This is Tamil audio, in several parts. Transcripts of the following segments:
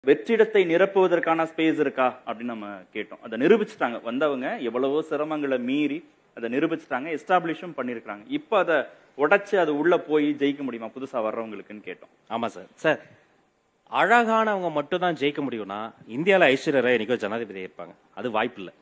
வெற்றிடத்தை நிரப்புவதற்கான ஸ்பேஸ் இருக்கா அப்படின்னு நம்ம கேட்டோம் அதை நிரூபிச்சுட்டாங்க வந்தவங்க எவ்வளவோ சிரமங்களை மீறி அதை நிரூபிச்சுட்டாங்க எஸ்டாப்ளிஷும் பண்ணிருக்காங்க இப்போ அதை உடைச்சு அது உள்ள போய் ஜெயிக்க முடியுமா புதுசா வர்றவங்களுக்குன்னு கேட்டோம் ஆமா சார் சார் அழகானவங்க மட்டும் தான் ஜெயிக்க முடியும்னா இந்தியால ஐஸ்வர்யா ராய் என்னைக்கோ ஜனாதிபதி இருப்பாங்க அது வாய்ப்பு இல்ல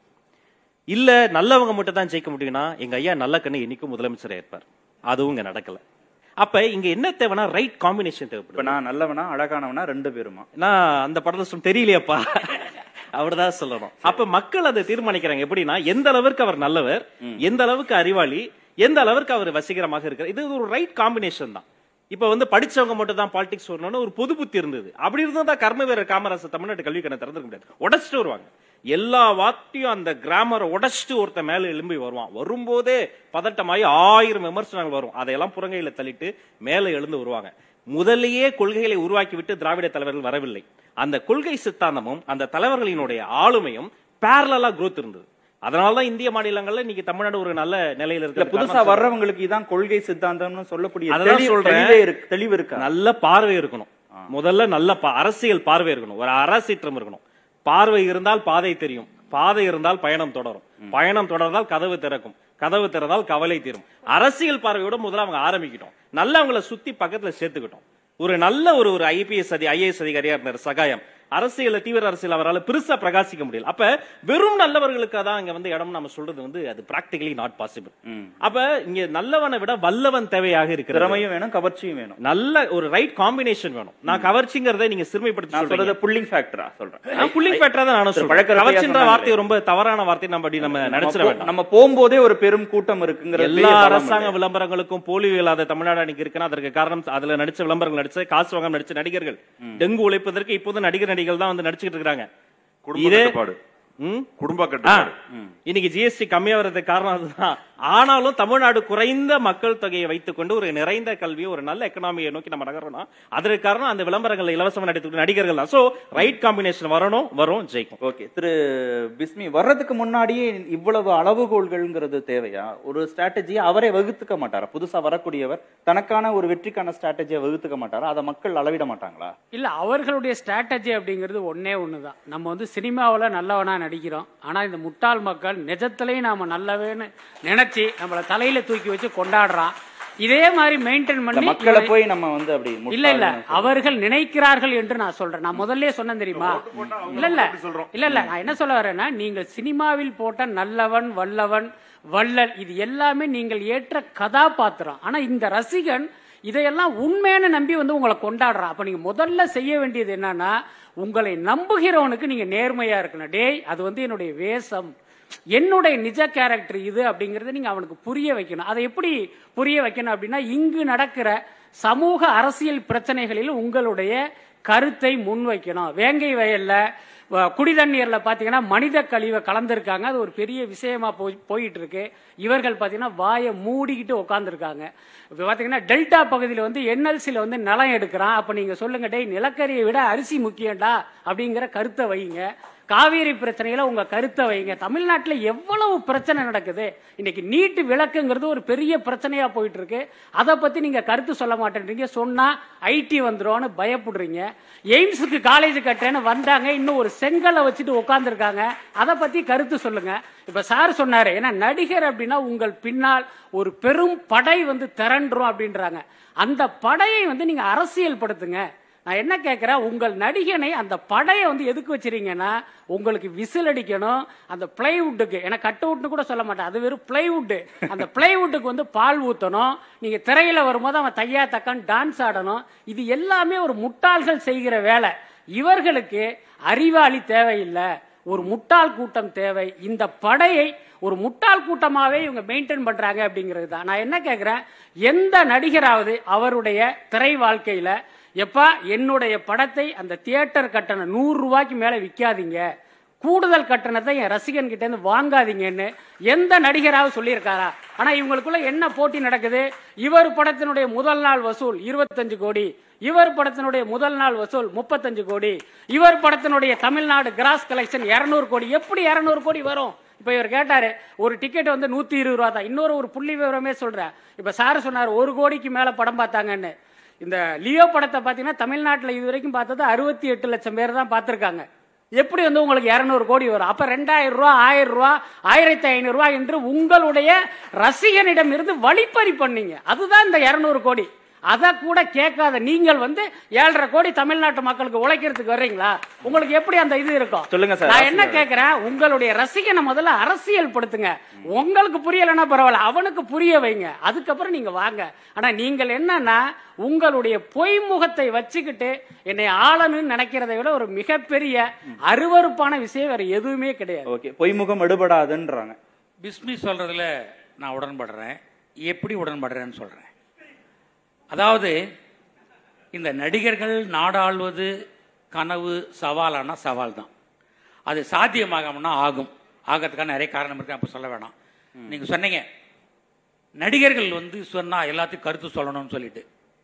இல்ல நல்லவங்க மட்டும் தான் ஜெயிக்க முடியும்னா எங்க ஐயா நல்ல கண்ணு என்னைக்கும் முதலமைச்சரா இருப்பார் அதுவும் இங்க நடக்கல அப்ப இங்க என்ன தேவைன்னா ரைட் காம்பினேஷன் இப்ப தேவைப்படுது நான் நல்லவனா அழகானவனா ரெண்டு பேருமா நான் அந்த படத்துல சொல்ல தெரியலையாப்பா அவர்தான் சொல்லணும் அப்ப மக்கள் அதை தீர்மானிக்கிறாங்க எப்படின்னா எந்த அளவிற்கு அவர் நல்லவர் எந்த அளவுக்கு அறிவாளி எந்த அளவிற்கு அவர் வசீகரமாக இருக்கிறார் இது ஒரு ரைட் காம்பினேஷன் தான் இப்ப வந்து படிச்சவங்க மட்டும் தான் பாலிடிக்ஸ் வரணும்னு ஒரு பொது புத்தி இருந்தது அப்படி இருந்தா கர்ம வீரர் காமராசர் தமிழ்நாட்டு கல்வி கணக்கு திறந்துக்க முடியாது உடைச்சிட்டு வருவாங்க எல்லா வார்த்தையும் அந்த கிராமரை உடைச்சிட்டு ஒருத்த மேல எழும்பி வருவான் வரும்போதே பதட்டமாயி ஆயிரம் விமர்சனங்கள் வரும் அதையெல்லாம் புறங்கையில தள்ளிட்டு மேல எழுந்து வருவாங்க முதல்லயே கொள்கைகளை உருவாக்கி விட்டு திராவிட தலைவர்கள் வரவில்லை அந்த கொள்கை சித்தாந்தமும் அந்த தலைவர்களினுடைய ஆளுமையும் பேரலா growth இருந்தது அதனாலதான் இந்திய மாநிலங்கள்ல இன்னைக்கு தமிழ்நாடு ஒரு நல்ல நிலையில இல்ல இருக்கு புதுசா வர்றவங்களுக்கு இதான் கொள்கை சித்தாந்தம்னு சொல்லக்கூடிய அதான் தெளிவு- சொல்றேன். தெளிவே இருக்கு தெளிவு இருக்கா நல்ல பார்வை இருக்கணும் முதல்ல நல்ல பா- அரசியல் பார்வை இருக்கணும் ஒரு அரசீற்றம் இருக்கணும் பார்வை இருந்தால் பாதை தெரியும் பாதை இருந்தால் பயணம் தொடரும் பயணம் தொடர்ந்தால் கதவு திறக்கும் கதவு திறந்தால் கவலை தீரும் அரசியல் பார்வையோட முதல்ல அவங்க ஆரம்பிக்கிட்டோம் நல்லவங்களை சுத்தி பக்கத்துல சேர்த்துக்கிட்டோம் ஒரு நல்ல ஒரு ஒரு ஐபிஎஸ் அதி ஐஏஎஸ் அதிகாரியா இருந்தார் சகாயம் அரசியல் தீவிர அரசியல் அவரால் பெருசா பிரகாசிக்க முடியல அப்ப வெறும் நல்லவர்களுக்கு தான் இங்க வந்து இடம் நம்ம சொல்றது வந்து அது பிராக்டிகலி நாட் பாசிபிள் ம். அப்ப இங்க நல்லவனை விட வல்லவன் தேவையாக இருக்கிறது திறமையும் வேணும் கவர்ச்சியும் வேணும் நல்ல ஒரு ரைட் காம்பினேஷன் வேணும் நான் கவர்ச்சிங்கிறதை நீங்க சிறுமைப்படுத்தி நான் சொல்றீங்க சொல்றது புல்லிங் ஃபேக்டரா சொல்றேன் நான் புள்ளிங் பெற்றா தான் நானும் திரு சொல்றேன் பழக்கரப்பையா கவர்ச்சின்ற சொன்னாங்களே. வார்த்தை ரொம்ப தவறான வார்த்தை நம்ம அப்படி நம்ம நம்ம நினைச்சிட போ- வேண்டாம் நம்ம போகும்போதே ஒரு பெரும் கூட்டம் இருக்குங்கிற எல்லா அரசாங்க விளம்பரங்களுக்கும் போலி இல்லாத தமிழ்நாடு அன்னைக்கு இருக்குன்னா அதற்கு காரணம் அதுல நடிச்ச விளம்பரங்கள் நடிச்ச காசு வாங்க நடிச்ச நடிகர்கள் டெங்கு ஒழிப்பதற்கு இப்போது நடிகர் நடிகர்கள் தான் வந்து நடிச்சுக்கிட்டு இருக்காங்க குடும்ப இதே- கட்டுப்பாடு ம்? குடும்ப ஆ. கட்டுப்பாடு இன்னைக்கு ஜிஎஸ்டி கம்மியா வர்றதுக்கு காரணம் அதுதான் ஆனாலும் தமிழ்நாடு குறைந்த மக்கள் தொகையை வைத்துக்கொண்டு ஒரு நிறைந்த கல்வி ஒரு நல்ல எக்கனாமியை நோக்கி நம்ம நகரணும் அதற்கு காரணம் அந்த விளம்பரங்கள் இலவசமா நடித்து நடிகர்கள் தான் சோ ரைட் காம்பினேஷன் வரணும் வரும் ஜெயிக்கும் ஓகே திரு பிஸ்மி வர்றதுக்கு முன்னாடியே இவ்வளவு அளவுகோல்கள்ங்கிறது தேவையா ஒரு ஸ்ட்ராட்டஜியை அவரே வகுத்துக்க மாட்டாரா புதுசா வரக்கூடியவர் தனக்கான ஒரு வெற்றிக்கான ஸ்ட்ராட்டஜியை வகுத்துக்க மாட்டாரா அதை மக்கள் அளவிட மாட்டாங்களா இல்ல அவர்களுடைய ஸ்ட்ராட்டஜி அப்படிங்கிறது ஒண்ணே ஒண்ணுதான் நம்ம வந்து சினிமாவில் நல்லவனா நடிக்கிறோம் ஆனா இந்த முட்டாள் மக்கள் நிஜத்திலையும் நாம நல்லவேன்னு நினைச்சு நம்மள தலையில தூக்கி வச்சு கொண்டாடுறான் இதே மாதிரி மெயின்டைன் இந்த பண்ணி மக்களை இவனை- போய் நம்ம வந்து அப்படி இல்ல இல்ல முட்டாள்னு அவர்கள் நினைக்கிறார்கள் என்று நான் சொல்றேன் நான் முதல்ல சொன்னேன் தெரியுமா இல்ல இல்ல இல்ல இல்ல நான் என்ன சொல்ல வரேன்னா நீங்கள் சினிமாவில் போட்ட நல்லவன் வல்லவன் வள்ளல் இது எல்லாமே நீங்கள் ஏற்ற கதாபாத்திரம் ஆனா இந்த ரசிகன் இதையெல்லாம் உண்மையான நம்பி வந்து உங்களை கொண்டாடுறான் அப்ப நீங்க முதல்ல செய்ய வேண்டியது என்னன்னா உங்களை நம்புகிறவனுக்கு நீங்க நேர்மையா இருக்கணும் டேய் அது வந்து என்னுடைய வேஷம் என்னுடைய நிஜ கேரக்டர் இது அப்படிங்கறத நீங்க அவனுக்கு புரிய வைக்கணும் அதை எப்படி புரிய வைக்கணும் அப்படின்னா இங்கு நடக்கிற சமூக அரசியல் பிரச்சனைகளில் உங்களுடைய கருத்தை முன்வைக்கணும் வேங்கை வயல்ல வ- குடி தண்ணீர்ல பாத்தீங்கன்னா மனித கழிவை கலந்திருக்காங்க அது ஒரு பெரிய விஷயமா போய் போயிட்டு இருக்கு இவர்கள் பாத்தீங்கன்னா வாயை மூடிக்கிட்டு உட்காந்துருக்காங்க இப்ப பாத்தீங்கன்னா டெல்டா பகுதியில் வந்து என்எல்சில வந்து நிலம் எடுக்கிறான் அப்ப நீங்க சொல்லுங்க டேய் நிலக்கரியை விட அரிசி முக்கியம்டா அப்படிங்கிற கருத்தை வைங்க காவேரி பிரச்சனையில உங்க கருத்தை வைங்க தமிழ்நாட்டுல எவ்வளவு பிரச்சனை நடக்குது இன்னைக்கு நீட்டு விளக்குங்கிறது ஒரு பெரிய பிரச்சனையா போயிட்டு இருக்கு அதை பத்தி நீங்க கருத்து சொல்ல மாட்டேன்றீங்க சொன்னா ஐடி வந்துரும்னு பயப்படுறீங்க எய்ம்ஸுக்கு காலேஜ் கட்டுறேன்னு வந்தாங்க இன்னும் ஒரு செங்கலை வச்சுட்டு உட்காந்துருக்காங்க அதை பத்தி கருத்து சொல்லுங்க இப்ப சார் சொன்னாரு ஏன்னா நடிகர் அப்படின்னா உங்கள் பின்னால் ஒரு பெரும் படை வந்து திரண்டுரும் அப்படின்றாங்க அந்த படையை வந்து நீங்க அரசியல் படுத்துங்க நான் என்ன கேட்கிறேன் உங்கள் நடிகனை அந்த படையை வந்து எதுக்கு வச்சிருக்கீங்கன்னா உங்களுக்கு விசில் அடிக்கணும் அந்த பிளைவுட்டுக்கு எனக்கு கட் அவுட்னு கூட சொல்ல மாட்டேன் அது வெறும் பிளைவுட் அந்த பிளைவுட்டுக்கு வந்து பால் ஊத்தணும் நீங்க திரையில வரும்போது அவன் தையா தக்கான் டான்ஸ் ஆடணும் இது எல்லாமே ஒரு முட்டாள்கள் செய்கிற வேலை இவர்களுக்கு அறிவாளி தேவையில்லை ஒரு முட்டாள் கூட்டம் தேவை இந்த படையை ஒரு முட்டாள் கூட்டமாவே இவங்க மெயின்டைன் பண்றாங்க அப்படிங்கிறது தான் நான் என்ன கேட்கிறேன் எந்த நடிகராவது அவருடைய திரை வாழ்க்கையில எப்பா என்னுடைய படத்தை அந்த தியேட்டர் கட்டணம் நூறு ரூபாய்க்கு மேல விற்காதீங்க கூடுதல் கட்டணத்தை என் ரசிகன் கிட்ட இருந்து வாங்காதீங்கன்னு எந்த நடிகராவது சொல்லியிருக்காரா ஆனா இவங்களுக்குள்ள என்ன போட்டி நடக்குது இவர் படத்தினுடைய முதல் நாள் வசூல் இருபத்தஞ்சு கோடி இவர் படத்தினுடைய முதல் நாள் வசூல் முப்பத்தஞ்சு கோடி இவர் படத்தினுடைய தமிழ்நாடு கிராஸ் கலெக்ஷன் 200 கோடி எப்படி 200 கோடி வரும் இப்ப இவர் கேட்டாரு ஒரு டிக்கெட் வந்து நூத்தி இருபது ரூபா தான் இன்னொரு ஒரு புள்ளி விவரமே சொல்றேன் இப்ப சார் சொன்னார் ஒரு கோடிக்கு மேல படம் பார்த்தாங்கன்னு இந்த லியோ படத்தை பார்த்தீங்கன்னா தமிழ்நாட்டில் இது வரைக்கும் பார்த்தது அறுபத்தி எட்டு லட்சம் பேர் தான் பார்த்துருக்காங்க எப்படி வந்து உங்களுக்கு இரநூறு கோடி வரும் அப்ப ரெண்டாயிரம் ரூபா ஆயிரம் ரூபா ஆயிரத்தி ஐநூறு ரூபாய் என்று உங்களுடைய ரசிகனிடம் இருந்து வழிப்பறி பண்ணீங்க அதுதான் இந்த இருநூறு கோடி அதை கூட கேட்காத நீங்கள் வந்து ஏழரை கோடி தமிழ்நாட்டு மக்களுக்கு உழைக்கிறதுக்கு வர்றீங்களா உங்களுக்கு எப்படி அந்த இது இருக்கும் சொல்லுங்க சார், நான் என்ன அரசியல். கேட்கிறேன் உங்களுடைய ரசிகனை முதல்ல அரசியல் படுத்துங்க உங்களுக்கு புரியலைன்னா பரவாயில்ல அவனுக்கு புரிய வைங்க அதுக்கப்புறம் நீங்க வாங்க ஆனா நீங்கள் என்னன்னா உங்களுடைய பொய்முகத்தை வச்சுக்கிட்டு என்னை ஆளணும்னு நினைக்கிறதை விட ஒரு மிகப்பெரிய அருவருப்பான விஷயம் வேற எதுவுமே கிடையாது ஓகே பொய்முகம் எடுபடாதுன்றாங்க பிஸ்மி சொல்றதுல நான் உடன்படுறேன் எப்படி உடன்படுறேன்னு சொல்றேன் அதாவது இந்த நடிகர்கள் நாடாள்வது கனவு சவாலானா சவால் தான் அது சாத்தியமாகணும்னா ஆகும் ஆகிறதுக்கான நிறைய காரணம் இருக்கு அப்ப சொல்ல வேணாம் நீங்க சொன்னீங்க நடிகர்கள் வந்து சொன்னா எல்லாத்தையும் கருத்து சொல்லணும்னு சொல்லிட்டு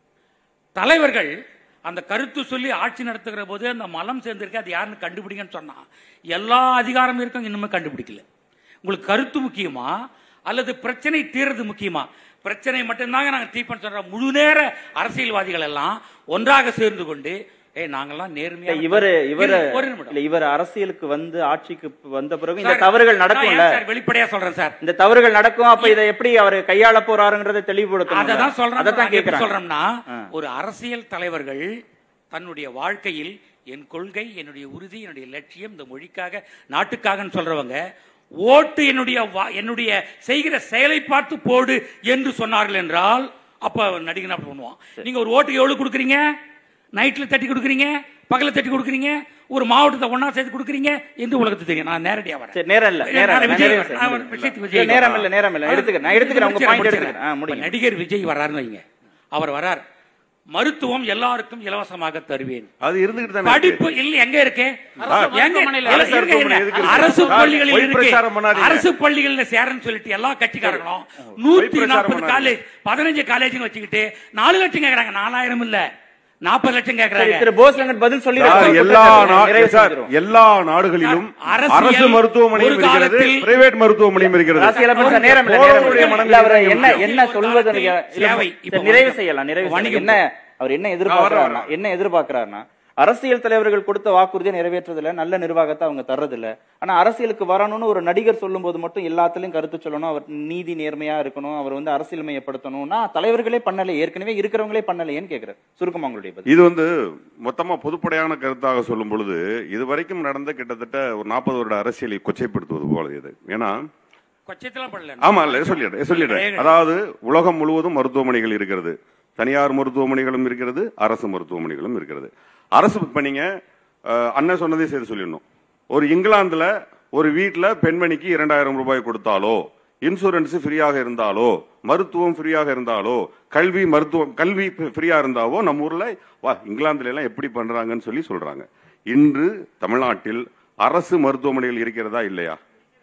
தலைவர்கள் அந்த கருத்து சொல்லி ஆட்சி நடத்துகிற போது அந்த மலம் சேர்ந்திருக்கு அது யாருன்னு கண்டுபிடிங்கன்னு சொன்னா எல்லா அதிகாரமும் இருக்கும் இன்னுமே கண்டுபிடிக்கல உங்களுக்கு கருத்து முக்கியமா அல்லது பிரச்சனை தீர்றது முக்கியமா பிரச்சனை மட்டும்தாங்க நாங்க தீர்ப்போம் சொல்றோம் முழு நேர அரசியல்வாதிகள் எல்லாம் ஒன்றாக சேர்ந்து கொண்டு ஏய் நாங்கெல்லாம் நேர்மையா இவரு இவரு ஒரு நிமிடம் இல்ல இவர் அரசியலுக்கு வந்து ஆட்சிக்கு வந்த பிறகு இந்த சார், தவறுகள் நான் நடக்கும்ல ஏன் சார் வெளிப்படையா சொல்றேன் சார் இந்த தவறுகள் நடக்கும் அப்ப இதை எப்படி அவர் கையாள போறாருங்கிறத தெளிவுபடுத்தணும் அததான் சொல்றேன் அதான் நான் எப்படி கேக்குறேன் சொல்றேன்னா ஆ. ஒரு அரசியல் தலைவர்கள் தன்னுடைய வாழ்க்கையில் என் கொள்கை என்னுடைய உறுதி என்னுடைய லட்சியம் இந்த மொழிக்காக நாட்டுக்காகன்னு சொல்றவங்க ஓட்டு என்னுடைய வா- என்னுடைய செய்கிற செயலை பார்த்து போடு என்று சொன்னார்கள் என்றால் அப்ப நடிகன் அப்படி பண்ணுவான் நீங்க ஒரு ஓட்டுக்கு எவ்வளவு கொடுக்குறீங்க நைட்ல தட்டி கொடுக்குறீங்க பகல தட்டி கொடுக்குறீங்க ஒரு மாவட்டத்தை ஒண்ணா சேர்த்து கொடுக்குறீங்க என்று உலகத்துக்கு தெரியும் நான் நேரடியா வரேன் சரி நேரம் இல்ல நேரம் நான் இல்ல, விஜய் நிறைவு நான் செய்யுங்க. ஒரு விஷயத்துக்கு இல்ல, விஜய் நேரம் இல்ல நேரம் இல்ல எடுத்துக்கிறேன் நான் எடுத்துக்கிறேன் உங்க பாயிண்ட் முடிச்சிடுறேன். எடுத்துக்கிறேன் ஆ, இப்ப முடியுங்க நடிகர் விஜய் வர்றாருன்னு வைங்க அவர் வரார் மருத்துவம் எல்லாருக்கும் இலவசமாக தருவேன் அது இருந்துகிட்டு தானே இருக்கு. படிப்பு இல்ல எங்க இருக்கு அரசு எங்க- மருத்துவமனையில இல்ல, அரசு இருங்க, இருங்க. மருத்துவமனை எதுக்கு இருக்கு? அரசு சார், பள்ளிகளில் பொய் இருக்கு பிரச்சாரம் பண்ணாதீங்க. அரசு பள்ளிகள்ல சேரன்னு சொல்லிட்டு எல்லா கட்சிக்காரங்களும் நூத்தி பிரச்சாரம் நாற்பது பண்ணாதீங்க. காலேஜ் பதினஞ்சு காலேஜ் வச்சுக்கிட்டு நாலு லட்சம் கேக்குறாங்க நாலாயிரம் இல்ல நாற்பது லட்சம் சரி, கேக்குறாங்க திரு போஸ்லங்கட் பதில் சொல்லி சார், எல்லா நா- நிறைவு சார், செஞ்சிருவோம். எல்லா நாடுகளிலும் சார், அரசியல் அரசு மருத்துவமனையும் ஒரு இருக்கிறது காலத்தில் பிரைவேட் மருத்துவமனையும் இருக்கிறது அரசியலை பத்தி நேரம் இல்ல, நேரம் இல்ல. இல்ல, அவரு என்ன என்ன சொல்வது இல்ல, சேவை. இப்ப சரி, நிறைவு வணிகம். செய்யலாம் நிறைவு செய்யலாம். வணிகம். என்ன அவர் என்ன எதிர்பார்க்கிறாருன்னா என்ன எதிர்பார்க்கிறாருன்னா அரசியல் தலைவர்கள் கொடுத்த வாக்குறுதியை நிறைவேற்றுறதில்ல நல்ல நிர்வாகத்தை அவங்க தர்றதில்ல ஆனா அரசியலுக்கு வரணும்னு ஒரு நடிகர் சொல்லும்போது மட்டும் எல்லாத்துலயும் கருத்து சொல்லணும் அவர் நீதி நேர்மையா இருக்கணும் அவர் வந்து அரசியல் மையப்படுத்தணும்னா தலைவர்களே பண்ணல ஏற்கனவே இருக்கிறவங்களே பண்ணலையேன்னு கேக்குறாரு சுருக்கமா உங்களுடைய பதில் இது வந்து மொத்தமா பொதுப்படையான கருத்தாக சொல்லும் பொழுது இது வரைக்கும் நடந்த கிட்டத்தட்ட ஒரு நாற்பது வருட அரசியலை கொச்சைப்படுத்துவது போல இது ஏன்னா கொச்சத்தெல்லாம் பண்ணல ஆமா இல்ல சொல்லிடுறேன் சொல்லிடுறேன் அதாவது உலகம் முழுவதும் மருத்துவமனைகள் இருக்கிறது தனியார் மருத்துவமனைகளும் இருக்கிறது அரசு மருத்துவமனைகளும் இருக்கிறது அரசு இப்ப நீங்க அஹ், அண்ணன் சொன்னதே சேர்த்து சொல்லிடணும் ஒரு இங்கிலாந்துல ஒரு வீட்ல பெண்மணிக்கு இரண்டாயிரம் ரூபாய் கொடுத்தாலோ இன்சூரன்ஸ் ஃப்ரீயாக இருந்தாலோ மருத்துவம் ஃப்ரீயாக இருந்தாலோ கல்வி மருத்துவம் கல்வி ஃப்ரீயா இருந்தாவோ நம்ம ஊர்ல வா இங்கிலாந்துல எல்லாம் எப்படி பண்றாங்கன்னு சொல்லி சொல்றாங்க இன்று தமிழ்நாட்டில் அரசு மருத்துவமனைகள் இருக்கிறதா இல்லையா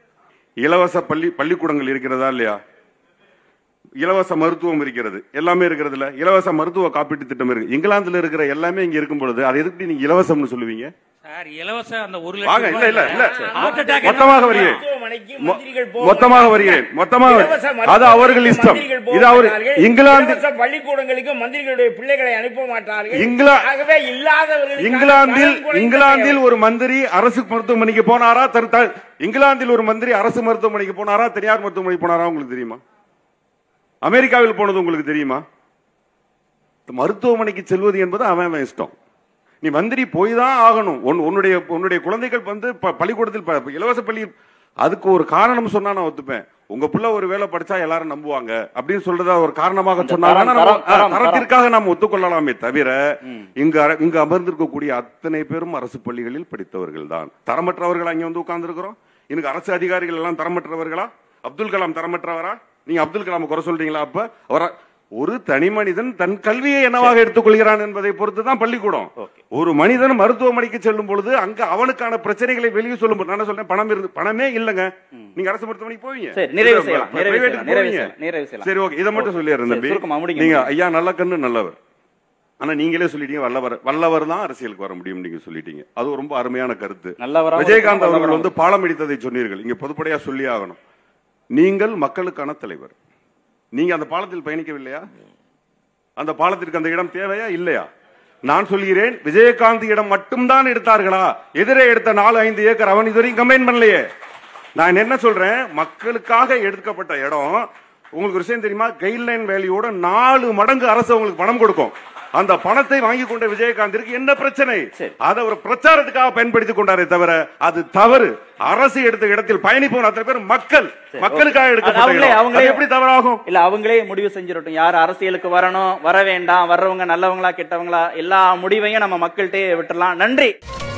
இலவச பள்ளி பள்ளிக்கூடங்கள் இருக்கிறதா இல்லையா இலவச மருத்துவம் இருக்கிறது எல்லாமே இருக்கிறது இல்ல இலவச மருத்துவ காப்பீட்டு திட்டம் இருக்கு இங்கிலாந்துல இருக்கிற எல்லாமே இங்க இருக்கும் பொழுது அதை எதுக்கு நீங்க இலவசம்னு சொல்லுவீங்க சார் இலவச அந்த ஒரு வாங்க லட்சம் இல்ல இல்ல இல்ல ஹார்ட் அட்டாக் மொத்தமாக வருகிறேன் மருத்துவமனைக்கு மொ- மந்திரிகள் போக மொத்தமாக மாட்டார்கள். வருகிறேன் மொத்தமாக இலவச அது அவர்கள் மருத்துவமனைக்கு இஷ்டம் மந்திரிகள் போக இது அவர் மாட்டார்கள். இங்கிலாந்து இலவச பள்ளிக்கூடங்களுக்கு மந்திரிகளுடைய பிள்ளைகளை அனுப்ப மாட்டார்கள் இங்கிலா- ஆகவே இல்லாதவர்களுக்கு இங்கிலாந்தில் கடன் குறைந்த இங்கிலாந்தில் தேவை. ஒரு மந்திரி அரசு மருத்துவமனைக்கு போனாரா தரு- த- இங்கிலாந்தில் ஒரு மந்திரி அரசு மருத்துவமனைக்கு போனாரா தனியார் மருத்துவமனைக்கு போனாரா உங்களுக்கு தெரியுமா அமெரிக்காவில் போனது உங்களுக்கு தெரியுமா மருத்துவமனைக்கு செல்வது என்பது அவன் அவன் இஷ்டம் நீ மந்திரி போய் தான் ஆகணும் உன்- உன்னுடைய உன்னுடைய குழந்தைகள் வந்து ப- பள்ளிக்கூடத்தில் ப- இலவச பள்ளி அதுக்கு ஒரு காரணம் சொன்னா நான் ஒத்துப்பேன் உங்க புள்ள ஒரு வேலை படிச்சா எல்லாரும் நம்புவாங்க அப்படின்னு சொல்றதா ஒரு காரணமாக அந்த சொன்னாங்க தரம், நம்ம- தரம், தரம், தரத்திற்காக நாம் ஒத்துக்கொள்ளலாமே தவிர இங்கு அர- இங்கு அமர்ந்திருக்கக்கூடிய அத்தனை பேரும் அரசு பள்ளிகளில் படித்தவர்கள் தான் தரமற்றவர்கள் அங்க வந்து உட்கார்ந்து இருக்கிறோம் இன்னைக்கு அரசு அதிகாரிகள் எல்லாம் தரமற்றவர்களா அப்துல் கலாம் தரமற்றவரா நீங்க அப்துல் கலாம் குறை சொல்றீங்களா அப்ப அவர ஒரு தனி மனிதன் தன் கல்வியை என்னவாக எடுத்துக்கொள்கிறான் என்பதை பொறுத்து தான் பள்ளிக்கூடம் ஒரு மனிதன் மருத்துவமனைக்கு செல்லும் பொழுது அங்க அவனுக்கான பிரச்சனைகளை வெளியே சொல்லும் போது நான் என்ன சொல்றேன் பணம் இருந்து பணமே இல்லங்க நீங்க அரசு மருத்துவமனைக்கு போவீங்க சரி, நிறைவு இல்ல, செய்யலாம், pri- நிறைவு private செய்யலாம், க்கு நிறைவு போவீங்க. செய்யலாம், நிறைவு செய்யலாம். சரி ஓகே இதை மட்டும் சொல்லிடுறேன் சரி, தம்பி சுருக்கமா முடிங்க, நீங்க முடிங்க. ஐயா நல்ல கண்ணு நல்லவர் ஆனா நீங்களே சொல்லிட்டீங்க வல்லவர் வல்லவர் தான் அரசியலுக்கு வர முடியும் நீங்க சொல்லிட்டீங்க அது ரொம்ப அருமையான கருத்து நல்லவரா விஜயகாந்த் இருக்கணும், அவர்கள் நல்லவரா வந்து பாலம் இடித்ததை சொன்னீர்கள் இங்க பொதுப்படையா சொல்லி ஆகணும் நீங்கள் மக்களுக்கான தலைவர் நீங்க அந்த பாலத்தில் பயணிக்கவில்லையா அந்த பாலத்திற்கு அந்த இடம் தேவையா இல்லையா நான் சொல்கிறேன் விஜயகாந்த் இடம் மட்டும்தான் எடுத்தார்களா எதிரே எடுத்த நாலு ஐந்து ஏக்கர் அவன் இதுவரையும் கம்ப்ளைண்ட் பண்ணலையே நான் என்ன சொல்றேன் மக்களுக்காக எடுக்கப்பட்ட இடம் உங்களுக்கு ஒரு விஷயம் தெரியுமா கைட்லைன் வேல்யூட நாலு மடங்கு அரசு உங்களுக்கு பணம் கொடுக்கும் அந்த பணத்தை வாங்கி கொண்ட விஜயகாந்திற்கு என்ன பிரச்சனை சரி. அதை ஒரு பிரச்சாரத்துக்காக பயன்படுத்திக் கொண்டாரே தவிர அது தவறு அரசு எடுத்த இடத்தில் பயணிப்போம் அத்தனை பேர் மக்கள் மக்களுக்காக அது எடுக்கப்பட்ட அவங்களே இடம். அவங்களே அது எப்படி தவறாகும் இல்ல அவங்களே முடிவு செஞ்சிடட்டும் யார் அரசியலுக்கு வரணும் வர வேண்டாம் வர்றவங்க நல்லவங்களா கெட்டவங்களா எல்லா முடிவையும் நம்ம மக்கள்கிட்டயே விட்டுறலாம் நன்றி